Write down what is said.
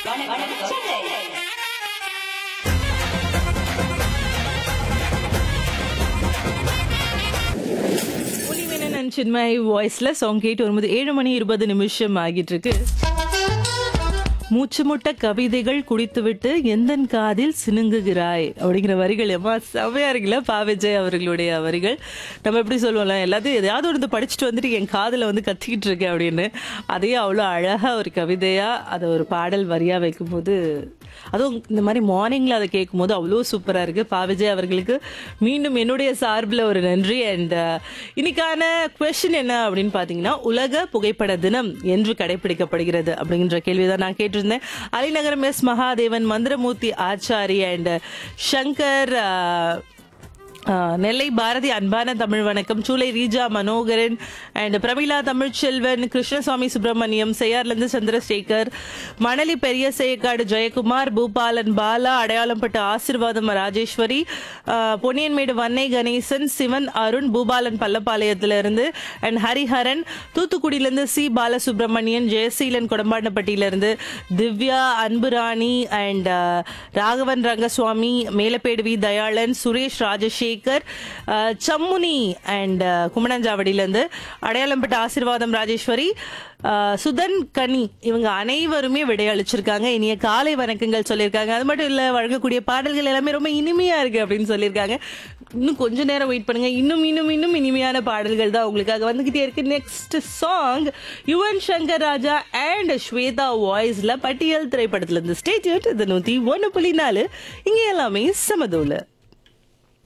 ஒளிமேனன் and Chinmay வாய்ஸ்ல song கேட்டு வரும்போது ஏழு மணி இருபது நிமிஷம் ஆகிட்டு இருக்கு மூச்சு முட்ட கவிதைகள் குடித்துவிட்டு எந்தன் காதில் சினுங்குகிறாய் அப்படிங்கிற வரிகள் எம்மா செமையா இருக்குல்ல பா விஜய் அவர்களுடைய வரிகள் நம்ம எப்படி சொல்லுவோம்ல எல்லாத்தையும் எதையாவது ஒன்று படிச்சுட்டு வந்துட்டு என் காதில் வந்து கத்திக்கிட்டு இருக்கேன் அப்படின்னு அதையே அவ்வளோ அழகா ஒரு கவிதையா அதை ஒரு பாடல் வரியா வைக்கும்போது அதுவும் இந்த மாதிரி மார்னிங்ல அதை கேட்கும்போது அவ்வளோ சூப்பரா இருக்கு பா விஜய் அவர்களுக்கு மீண்டும் என்னுடைய சார்பில் ஒரு நன்றி அண்ட் இன்னைக்கான கொஸ்டின் என்ன அப்படின்னு பார்த்தீங்கன்னா உலக புகைப்பட தினம் என்று கடைபிடிக்கப்படுகிறது அப்படிங்கிற கேள்வி தான் நான் கேட்டிருந்தேன் அலிநகரம் எஸ் மகாதேவன் மந்திரமூர்த்தி ஆச்சாரி அண்ட் சங்கர் அஹ், ஆஹ் நெல்லை பாரதி அன்பான தமிழ் வணக்கம் சூளை ரீஜா மனோகரன் அண்ட் பிரமிளா தமிழ்ச்செல்வன் கிருஷ்ணசுவாமி சுப்பிரமணியம் செய்யார்லேருந்து சந்திரசேகர் மணலி பெரிய சேக்காடு ஜெயக்குமார் பூபாலன் பாலா அடையாளம்பட்ட ஆசிர்வாதம் ராஜேஸ்வரி ஆஹ் பொன்னியன்மேடு வன்னை கணேசன் சிவன் அருண் பூபாலன் பள்ளப்பாளையத்திலிருந்து அண்ட் ஹரிஹரன் தூத்துக்குடியிலேருந்து சி பாலசுப்ரமணியன் ஜெயசீலன் கொடம்பாண்டப்பட்டியிலிருந்து திவ்யா அன்புராணி அண்ட் ராகவன் ரங்கசுவாமி மேலப்பேடு வி தயாளன் சுரேஷ் ராஜசேகர் அஹ், சம்முனி அண்ட் குமணஞ்சாவடியிலேருந்து அடையாளம்பட்ட ஆசிர்வாதம் ராஜேஸ்வரி அஹ், சுதன் கனி இவங்க அனைவருமே விடையளிச்சிருக்காங்க இனிய காலை வணக்கங்கள் சொல்லியிருக்காங்க அது மட்டும் இல்லை வழங்கக்கூடிய பாடல்கள் எல்லாமே ரொம்ப இனிமையா இருக்கு அப்படின்னு சொல்லியிருக்காங்க இன்னும் கொஞ்ச நேரம் வெயிட் பண்ணுங்க இன்னும் இன்னும் இன்னும் இனிமையான பாடல்கள் தான் உங்களுக்காக வந்துகிட்டே இருக்கு next song Yuvan Shankar Raja and Shweta வாய்ஸ்ல பட்டியல் திரைப்படத்துல இருந்து ஸ்டேட்யூட் இது நூத்தி ஒன்னு புள்ளி நாலு இங்க எல்லாமே சமதூல